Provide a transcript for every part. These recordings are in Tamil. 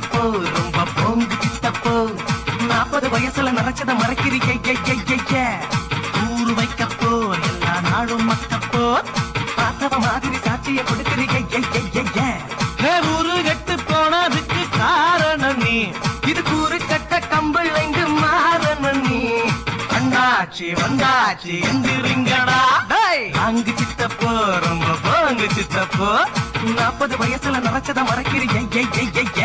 வைக்கப்போ ரொம்ப போங்கு சித்தப்போ நாற்பது வயசுல நிறைச்சத மறைக்கிறீங்க ஊரு வைக்கப்போ எல்லா நாளும் மக்கப்போ பார்த்தவ மாதிரி சாட்சிய கொடுக்கிறீங்க ஊரு கட்டு போனதுக்கு காரணம் நீ இது கூறு கட்ட கம்பள் எங்கு மாறணும் நீ வந்தாச்சு வந்தாச்சு எந்திரிங்கடா அங்கு சித்தப்போ ரொம்ப போங்கு சித்தப்போ நாற்பது வயசுல நிறைச்சத மறைக்கிறீங்க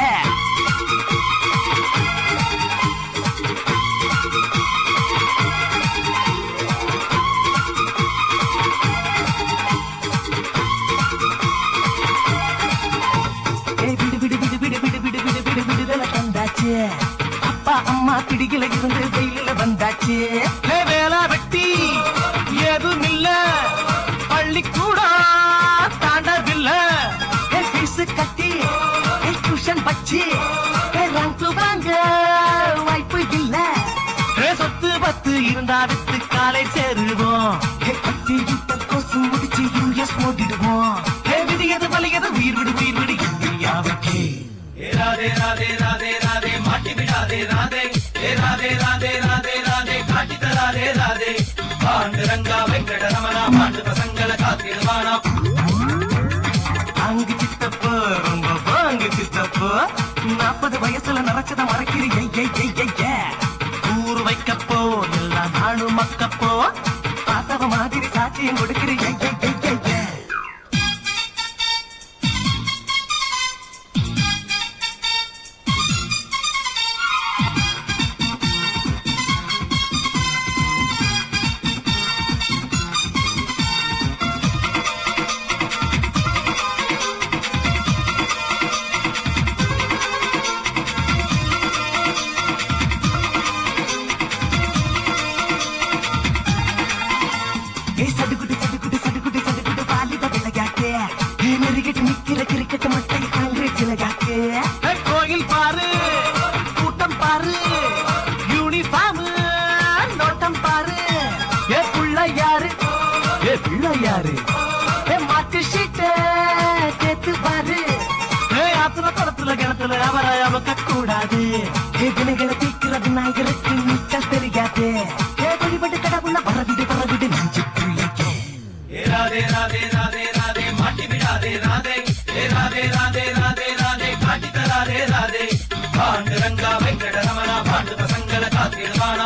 ஏய் விடு விடு விடு விடு விடு விடு விடு விடு விடுதலை தந்தாச்சு அப்பா அம்மா பிடியில இருந்து வெயிலில வந்தாச்சு ஏய் வேலை வெட்டி ஏதும் இல்ல பள்ளிக்கூடம் தாண்டவில்லை ஏய் ஃபீஸ் கட்டி ஏய் டியூஷன் பச்சி ஏய் ரேங்க் வாங்க வாய்ப்பு இல்ல ஏய் சொத்து பத்து இருந்தா வித்து காலை சேருவோம் ஏய் பத்து யுத்த கோசு முடிச்சு யூஎஸ் ஓடிடுவோம் ஏய் விதியது வலியது உயிர் விடு உயிர் விடு இந்தியாவுக்கு ராதே ராதே ராதே ராதே மாட்டி விடாதே ராதே ஏ ராதே ராதே ராதே ராதே காட்டி தராதே ராதே பாண்டு ரங்கா வெங்கட ரமணா பாண்டு பசங்கள காத்திடுவானா அங்கு சித்தப்போ ரொம்ப பாங்கு சித்தப்போ நாற்பது வயசுல நிறைச்சத மறைக்கிறீங்க ஊரு வைக்கப்போ எல்லா நாளும் மக்கப்போ பார்த்தவ மாதிரி சாட்சியம் கொடுக்கிறீங்க ஏய் சடுகுடு சடுகுடு சடுகுடு சடுகுடு வாலிப விளையாட்டு ஏய் நெருகிட்டு நிக்கிற கிரிக்கெட் மட்டை காங்கிரஸ் விளையாட்டு ஏய் கோயில் பாரு கூட்டம் பாரு யூனிஃபார்ம் நோட்டம் பாரு ஏ புள்ள யாரு ஏ பிள்ளை யாரு ஏ மாட்டு ஷீட்ட கேத்து பாரு ஏய் ஆத்துல குளத்துல கிணத்துல அவரை அவக்க கூடாது ஏ வினைகளை தீக்கிறது நாயகருக்கு நீச்சல் தெரியாது ஏ வழிபட்டு கடவுள பரவிடு பரவிடு நெஞ்சுக்குள்ளே ஏ ராதே ராதே ராதே ராதே மாட்டி விடாதே ராதே ஏ ராதே ராதே ராதே ராதே காட்டி தராதே ராதே பாண்டு ரங்கா வெங்கட ரமணா பாண்டு பசங்கள காத்திடுவானா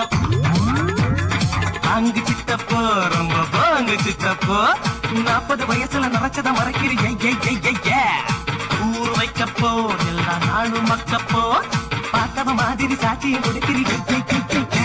அங்கு சித்தப்போ ரொம்ப பாங்கு சித்தப்போ நாற்பது வயசுல நிறைச்சத மறைக்கிறீங்க ஊர் வைக்கப்போ எல்லா நாளும் மக்கப்போ பார்த்தவ மாதிரி சாட்சியம் கொடுக்கிறீங்க